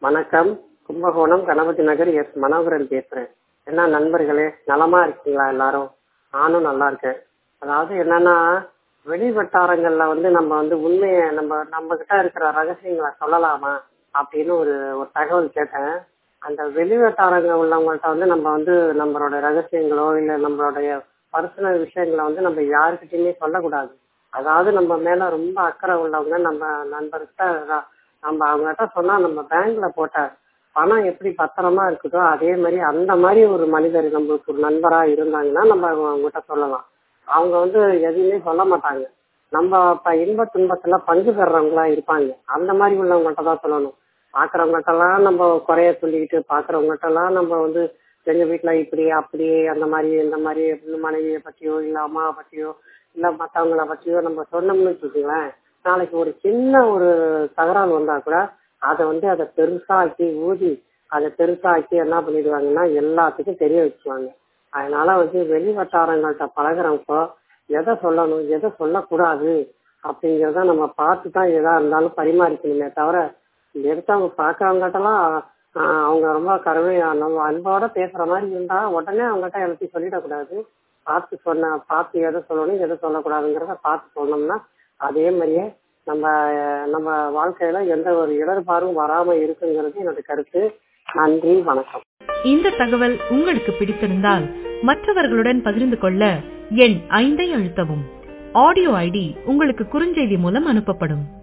வணக்கம் கும்பகோணம் கணபதி நகர் எஸ் மனோகரன் பேசுறேன் என்ன நண்பர்களே நலமா இருக்கீங்களா எல்லாரும் நானும் நல்லா இருக்கேன் அதாவது என்னன்னா வெளி வட்டாரங்கள்ல வந்து நம்ம வந்து உண்மையை நம்ம நம்ம கிட்ட இருக்கிற ரகசியங்களை சொல்லலாமா அப்படின்னு ஒரு ஒரு தகவல் கேட்டேன் அந்த வெளி வட்டாரங்க உள்ளவங்கள்ட்ட வந்து நம்ம வந்து நம்மளோட ரகசியங்களோ இல்ல நம்மளுடைய பர்சனல் விஷயங்களை வந்து நம்ம யாருக்கிட்டயுமே சொல்லக்கூடாது அதாவது நம்ம மேல ரொம்ப அக்கறை உள்ளவங்க நம்ம நண்பர்கிட்ட ர- நம்ம அவங்ககிட்ட சொன்னா நம்ம பேங்க்ல போட்ட பணம் எப்படி பத்திரமா இருக்குதோ அதே மாதிரி அந்த மாதிரி ஒரு மனிதர் நம்மளுக்கு ஒரு நண்பரா இருந்தாங்கன்னா நம்ம அவங்க- அவங்ககிட்ட சொல்லலாம் அவங்க வந்து எதுவுமே சொல்ல மாட்டாங்க நம்ம இப்ப இன்ப துன்பத்துல பங்கு பெறவங்களா இருப்பாங்க அந்த மாதிரி உள்ளவங்ககிட்ட தான் சொல்லணும் பாக்குறவங்ககிட்ட எல்லாம் நம்ம குறைய சொல்லிக்கிட்டு பாக்குறவங்ககிட்ட எல்லாம் நம்ம வந்து எங்க வீட்டுல இப்படி அப்படி அந்த மாதிரி இந்த மாதிரி அப்படின்னு மனைவியை பத்தியோ இல்ல அம்மாவை பத்தியோ இல்ல மத்தவங்கள பத்தியோ நம்ம சொன்னோம்னு வச்சுக்கோங்களேன் நாளைக்கு ஒரு சின்ன ஒரு தகராறு வந்தா கூட அதை வந்து அதை பெருசாக்கி ஊதி அதை பெருசாக்கி என்ன பண்ணிடுவாங்கன்னா எல்லாத்துக்கும் தெரிய வச்சுருவாங்க அதனால வந்து வெளி வட்டாரங்கள்ட்ட பழகுறப்போ எதை சொல்லணும் எதை சொல்லக்கூடாது அப்படிங்கிறத நம்ம பார்த்து தான் எதா இருந்தாலும் பரிமாறிக்கணுமே தவிர எடுத்தவங்க பார்க்கறவங்ககிட்டலாம் ஆஹ் அவங்க ரொம்ப கருமையா நம்ம அன்போட பேசுற மாதிரி இருந்தா உடனே அவங்ககிட்ட எல்லாத்தையும் சொல்லிடக்கூடாது பார்த்து சொன்ன பார்த்து எதை சொல்லணும் எதை சொல்லக்கூடாதுங்கிறத பார்த்து சொன்னோம்னா அதே மாதிரியே நம்ம நம்ம வாழ்க்கையில எந்த ஒரு இடர்பாடும் வராம இருக்குங்கிறது என்னோட கருத்து நன்றி வணக்கம் இந்த தகவல் உங்களுக்கு பிடித்திருந்தால் மற்றவர்களுடன் பகிர்ந்து கொள்ள எண் ஐந்தை அழுத்தவும் ஆடியோ ஐடி உங்களுக்கு குறுஞ்செய்தி மூலம் அனுப்பப்படும்